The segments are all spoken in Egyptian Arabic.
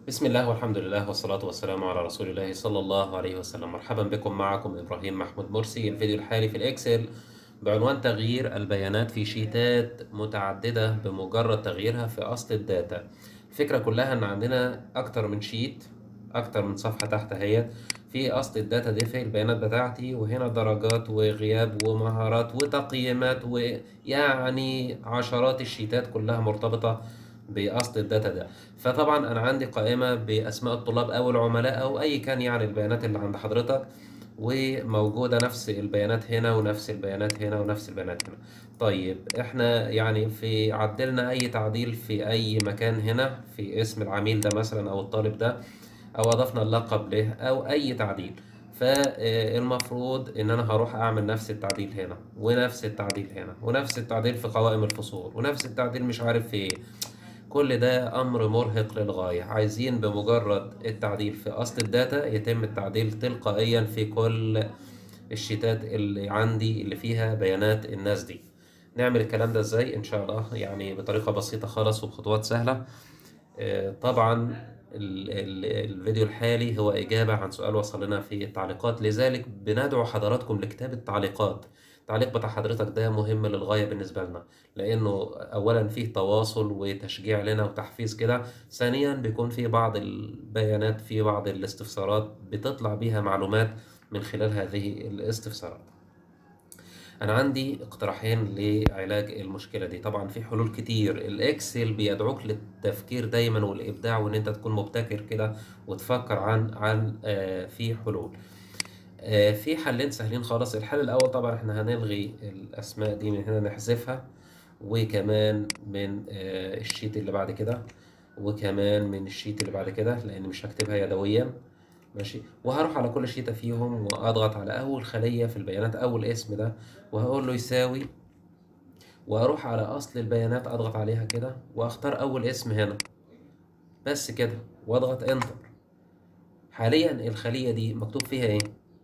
بسم الله والحمد لله والصلاة والسلام على رسول الله صلى الله عليه وسلم مرحبا بكم معكم إبراهيم محمود مرسي الفيديو الحالي في الإكسل بعنوان تغيير البيانات في شيتات متعددة بمجرد تغييرها في أصل الداتا الفكرة كلها إن عندنا أكتر من شيت أكتر من صفحة تحت اهيت في أصل الداتا دي في البيانات بتاعتي وهنا درجات وغياب ومهارات وتقييمات ويعني عشرات الشيتات كلها مرتبطة باصل الداتا ده فطبعا انا عندي قائمه باسماء الطلاب او العملاء او اي كان يعني البيانات اللي عند حضرتك وموجوده نفس البيانات هنا ونفس البيانات هنا ونفس البيانات هنا طيب احنا يعني في عدلنا اي تعديل في اي مكان هنا في اسم العميل ده مثلا او الطالب ده او اضفنا اللقب له او اي تعديل فالمفروض ان انا هروح اعمل نفس التعديل هنا ونفس التعديل هنا ونفس التعديل في قوائم الفصول ونفس التعديل مش عارف في ايه كل ده أمر مرهق للغاية عايزين بمجرد التعديل في أصل الداتا يتم التعديل تلقائيا في كل الشيتات اللي عندي اللي فيها بيانات الناس دي نعمل الكلام ده ازاي ان شاء الله يعني بطريقة بسيطة خالص وبخطوات سهلة طبعا الفيديو الحالي هو إجابة عن سؤال وصل لنا في التعليقات لذلك بندعو حضراتكم لكتابة تعليقات التعليق بتاع حضرتك ده مهم للغاية بالنسبة لنا لأنه أولا فيه تواصل وتشجيع لنا وتحفيز كده ثانيا بيكون في بعض البيانات في بعض الاستفسارات بتطلع بيها معلومات من خلال هذه الاستفسارات أنا عندي اقتراحين لعلاج المشكلة دي طبعا في حلول كتير الإكسل بيدعوك للتفكير دايما والإبداع وإن أنت تكون مبتكر كده وتفكر عن عن آه في حلول في حلين سهلين خالص الحل الأول طبعا احنا هنلغي الأسماء دي من هنا نحذفها وكمان من الشيت اللي بعد كده وكمان من الشيت اللي بعد كده لأن مش هكتبها يدويا ماشي وهروح على كل شيتة فيهم وأضغط على أول خلية في البيانات أول اسم ده وهقول له يساوي وأروح على أصل البيانات أضغط عليها كده وأختار أول اسم هنا بس كده وأضغط إنتر حاليا الخلية دي مكتوب فيها إيه؟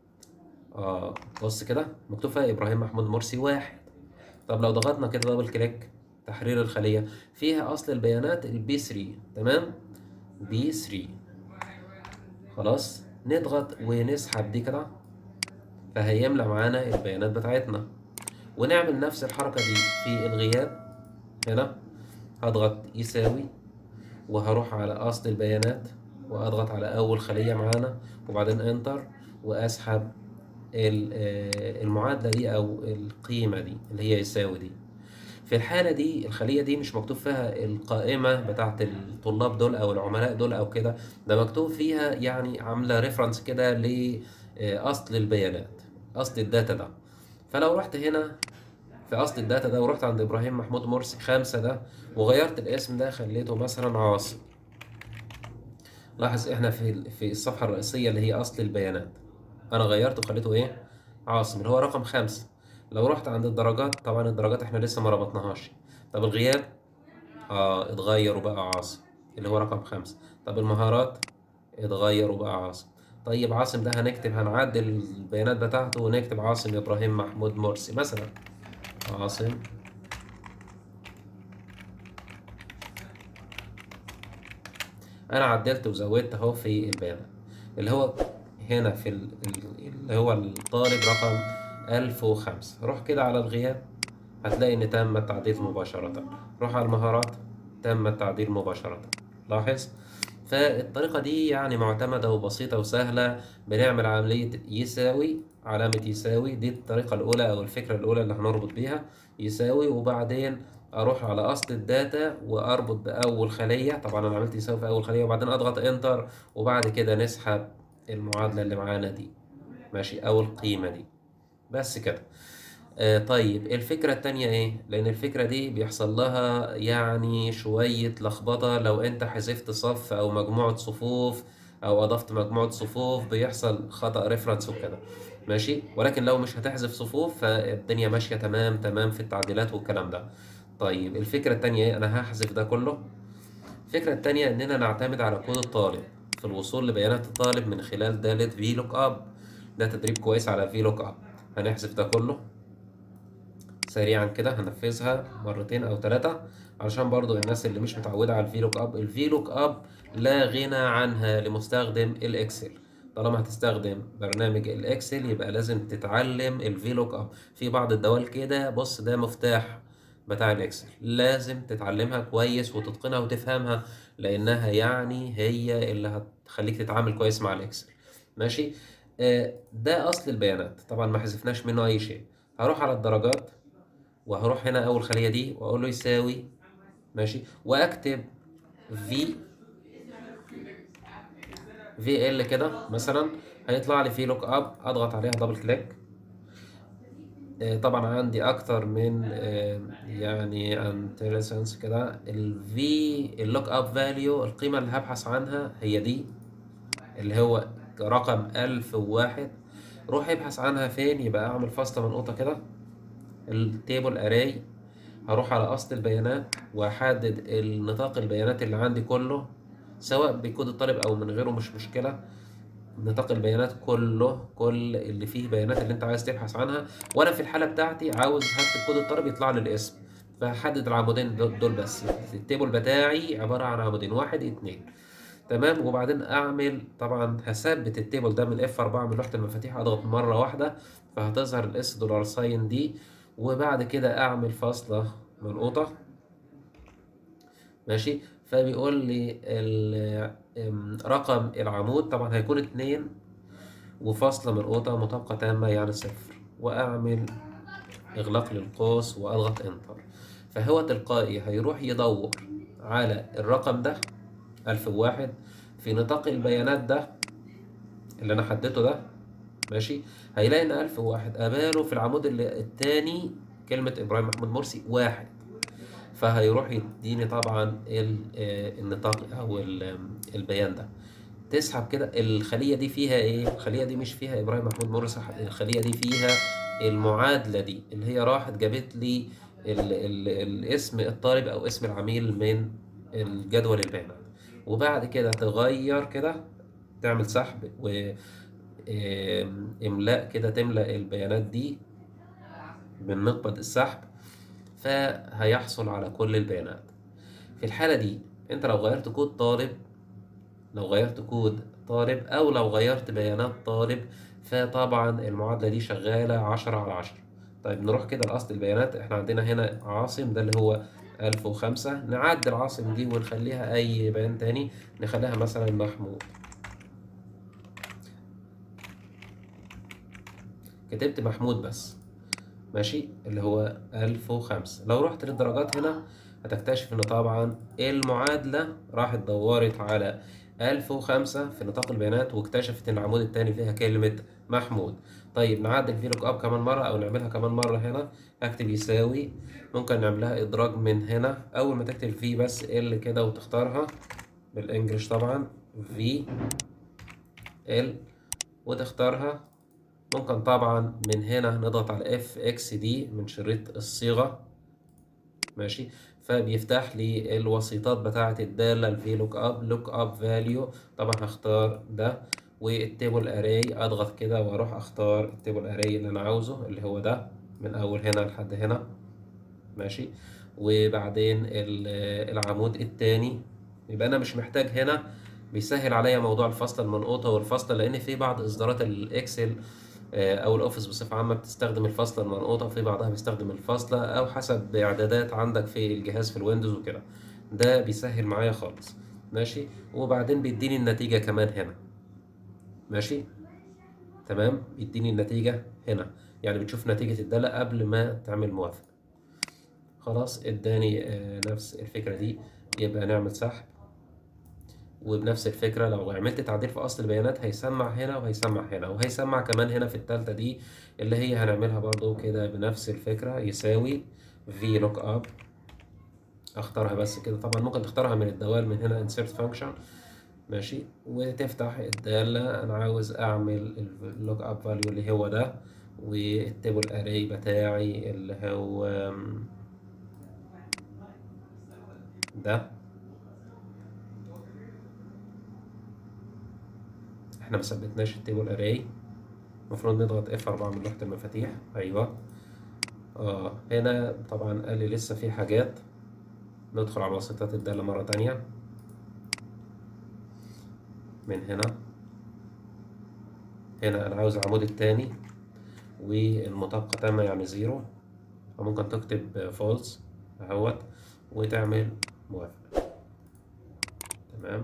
اه بص كده مكتوب فيها ابراهيم محمود مرسي واحد طب لو ضغطنا كده دبل كليك تحرير الخليه فيها اصل البيانات البي 3 تمام بي 3 خلاص نضغط ونسحب دي كده فهيملى معانا البيانات بتاعتنا ونعمل نفس الحركه دي في الغياب هنا هضغط يساوي وهروح على اصل البيانات واضغط على اول خليه معانا وبعدين انتر واسحب المعادلة دي أو القيمة دي اللي هي يساوي دي في الحالة دي الخلية دي مش مكتوب فيها القائمة بتاعت الطلاب دول أو العملاء دول أو كده ده مكتوب فيها يعني عاملة ريفرنس كده لأصل البيانات أصل الداتا ده فلو رحت هنا في أصل الداتا ده ورحت عند إبراهيم محمود مرسي خمسة ده وغيرت الاسم ده خليته مثلا عاصم لاحظ احنا في في الصفحة الرئيسية اللي هي أصل البيانات انا غيرته وخليته ايه عاصم اللي هو رقم خمسة لو رحت عند الدرجات طبعا الدرجات احنا لسه ما ربطناهاش طب الغياب اه اتغير وبقى عاصم اللي هو رقم خمسة طب المهارات اتغير وبقى عاصم طيب عاصم ده هنكتب هنعدل البيانات بتاعته ونكتب عاصم ابراهيم محمود مرسي مثلا عاصم انا عدلت وزودت اهو في البيانات اللي هو هنا في اللي هو الطالب رقم ألف وخمسة روح كده على الغياب هتلاقي إن تم التعديل مباشرة روح على المهارات تم التعديل مباشرة لاحظ فالطريقة دي يعني معتمدة وبسيطة وسهلة بنعمل عملية يساوي علامة يساوي دي الطريقة الأولى أو الفكرة الأولى اللي هنربط بيها يساوي وبعدين أروح على أصل الداتا وأربط بأول خلية طبعا أنا عملت يساوي في أول خلية وبعدين أضغط إنتر وبعد كده نسحب المعادلة اللي معانا دي ماشي أو القيمة دي بس كده آه طيب الفكرة التانية ايه؟ لأن الفكرة دي بيحصل لها يعني شوية لخبطة لو أنت حذفت صف أو مجموعة صفوف أو أضفت مجموعة صفوف بيحصل خطأ ريفرنس وكده ماشي ولكن لو مش هتحذف صفوف فالدنيا ماشية تمام تمام في التعديلات والكلام ده طيب الفكرة التانية ايه؟ أنا هحذف ده كله الفكرة التانية إننا نعتمد على كود الطالب في الوصول لبيانات الطالب من خلال دالة في لوك اب ده تدريب كويس على في لوك اب هنحذف ده كله سريعا كده هنفذها مرتين او ثلاثة علشان برضو الناس اللي مش متعودة على الفي لوك اب الفي لوك اب لا غنى عنها لمستخدم الاكسل طالما هتستخدم برنامج الاكسل يبقى لازم تتعلم الفي لوك اب في بعض الدوال كده بص ده مفتاح بتاع الاكسل لازم تتعلمها كويس وتتقنها وتفهمها لانها يعني هي اللي هتخليك تتعامل كويس مع الاكسل ماشي آه، ده اصل البيانات طبعا ما حذفناش منه اي شيء هروح على الدرجات وهروح هنا اول خليه دي واقول له يساوي ماشي واكتب في في ال كده مثلا هيطلع لي في لوك اب اضغط عليها دبل كليك آه، طبعا عندي اكتر من آه، يعني انتليجنس كده الفي اللوك اب فاليو القيمه اللي هبحث عنها هي دي اللي هو رقم 1001 روح ابحث عنها فين يبقى اعمل فاصله منقوطه كده التيبل اري هروح على اصل البيانات واحدد النطاق البيانات اللي عندي كله سواء بكود الطالب او من غيره مش مشكله نطاق البيانات كله كل اللي فيه بيانات اللي انت عايز تبحث عنها وانا في الحاله بتاعتي عاوز هكتب كود الطالب يطلع لي الاسم فهحدد العمودين دول دول بس التيبل بتاعي عباره عن عمودين واحد اتنين تمام وبعدين اعمل طبعا هثبت التيبل ده من اف 4 من لوحه المفاتيح اضغط مره واحده فهتظهر الاس دولار ساين دي وبعد كده اعمل فاصله منقوطه ماشي فبيقول لي ال- ام، رقم العمود طبعا هيكون اتنين وفاصلة منقوطة مطابقة تامة يعني صفر وأعمل إغلاق للقوس وأضغط إنتر فهو تلقائي هيروح يدور على الرقم ده ألف وواحد في نطاق البيانات ده اللي أنا حددته ده ماشي هيلاقي إن ألف وواحد قباله في العمود اللي التاني كلمة إبراهيم محمود مرسي واحد فهيروح يديني طبعا ال- آه، النطاق او ال- البيان ده تسحب كده الخليه دي فيها ايه الخليه دي مش فيها ابراهيم محمود مرسي الخليه دي فيها المعادله دي اللي هي راحت جابت لي ال ال الاسم الطالب او اسم العميل من الجدول البيانات وبعد كده تغير كده تعمل سحب و آم، املاء كده تملأ البيانات دي من مقبض السحب فهيحصل على كل البيانات في الحالة دي انت لو غيرت كود طالب لو غيرت كود طالب او لو غيرت بيانات طالب فطبعا المعادلة دي شغالة عشرة على عشرة طيب نروح كده لأصل البيانات احنا عندنا هنا عاصم ده اللي هو ألف وخمسة نعدل عاصم دي ونخليها أي بيان تاني نخليها مثلا محمود كتبت محمود بس ماشي اللي هو ألف وخمسة لو رحت للدرجات هنا هتكتشف إن طبعا المعادلة راحت دورت على ألف وخمسة في نطاق البيانات واكتشفت إن العمود التاني فيها كلمة محمود طيب نعدل في لوك اب كمان مرة أو نعملها كمان مرة هنا هكتب يساوي ممكن نعملها إدراج من هنا أول ما تكتب في بس ال كده وتختارها بالإنجلش طبعا في ال وتختارها ممكن طبعا من هنا نضغط على اف اكس دي من شريط الصيغة ماشي فبيفتح لي الوسيطات بتاعة الدالة الفي لوك اب لوك اب فاليو طبعا هختار ده والتيبل اري اضغط كده واروح اختار التيبل اري اللي انا عاوزه اللي هو ده من اول هنا لحد هنا ماشي وبعدين ال- العمود التاني يبقى انا مش محتاج هنا بيسهل عليا موضوع الفصل المنقوطة والفصل لان في بعض اصدارات الاكسل آه، او الاوفيس بصفه عامه بتستخدم الفاصله المنقوطه وفي بعضها بيستخدم الفاصله او حسب اعدادات عندك في الجهاز في الويندوز وكده ده بيسهل معايا خالص ماشي وبعدين بيديني النتيجه كمان هنا ماشي تمام بيديني النتيجه هنا يعني بتشوف نتيجه الداله قبل ما تعمل موافق خلاص اداني آه، نفس الفكره دي يبقى نعمل سحب وبنفس الفكرة لو عملت تعديل في أصل البيانات هيسمع هنا وهيسمع هنا وهيسمع كمان هنا في التالتة دي اللي هي هنعملها برضو كده بنفس الفكرة يساوي في لوك اب اختارها بس كده طبعا ممكن تختارها من الدوال من هنا insert function ماشي وتفتح الدالة أنا عاوز أعمل اللوك اب فاليو اللي هو ده والتيبل اري بتاعي اللي هو ده احنا ما ثبتناش التيبل اري المفروض نضغط اف 4 من لوحة المفاتيح ايوه اه هنا طبعا قال لي لسه في حاجات ندخل على وسيطات الدالة مرة تانية من هنا هنا أنا عاوز العمود التاني والمطابقة تامة يعني زيرو فممكن تكتب فولس اهوت وتعمل موافق تمام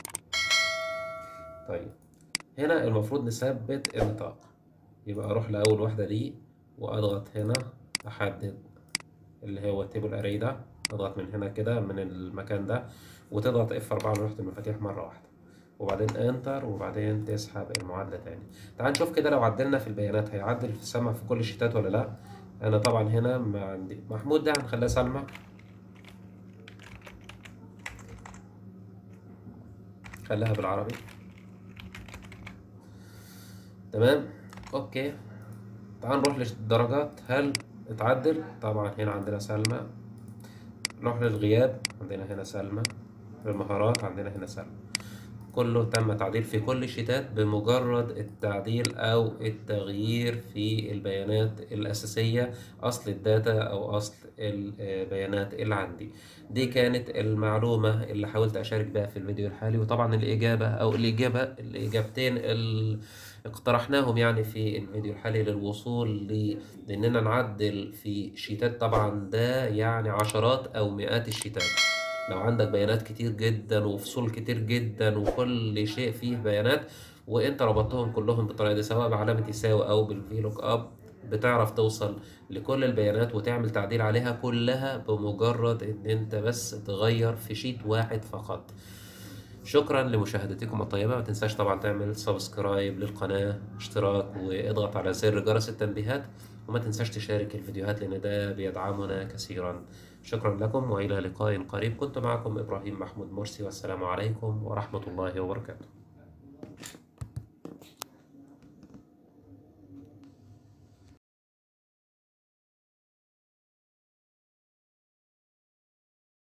طيب هنا المفروض نثبت النطاق يبقى اروح لاول واحدة دي واضغط هنا احدد اللي هو التيبل اري ده اضغط من هنا كده من المكان ده وتضغط اف 4 لوحة المفاتيح مرة واحدة وبعدين انتر وبعدين تسحب المعادلة تاني تعال نشوف كده لو عدلنا في البيانات هيعدل في السمع في كل الشتات ولا لا انا طبعا هنا ما عندي محمود ده هنخليها سلمى خليها بالعربي تمام اوكي تعال نروح للدرجات هل اتعدل طبعا هنا عندنا سلمى نروح للغياب عندنا هنا سلمى المهارات عندنا هنا سلمى كله تم تعديل في كل الشتات بمجرد التعديل أو التغيير في البيانات الأساسية أصل الداتا أو أصل البيانات اللي عندي دي كانت المعلومة اللي حاولت أشارك بها في الفيديو الحالي وطبعا الإجابة أو الإجابة الإجابتين اللي اقترحناهم يعني في الفيديو الحالي للوصول لأننا نعدل في شيتات طبعا ده يعني عشرات أو مئات الشيتات لو عندك بيانات كتير جدا وفصول كتير جدا وكل شيء فيه بيانات وانت ربطتهم كلهم بالطريقه دي سواء بعلامه يساوي او بالفيلوك اب بتعرف توصل لكل البيانات وتعمل تعديل عليها كلها بمجرد ان انت بس تغير في شيت واحد فقط شكرا لمشاهدتكم الطيبة ما تنساش طبعا تعمل سبسكرايب للقناة اشتراك واضغط على زر جرس التنبيهات وما تنساش تشارك الفيديوهات لان ده بيدعمنا كثيرا شكرا لكم والى لقاء قريب كنت معكم ابراهيم محمود مرسي والسلام عليكم ورحمة الله وبركاته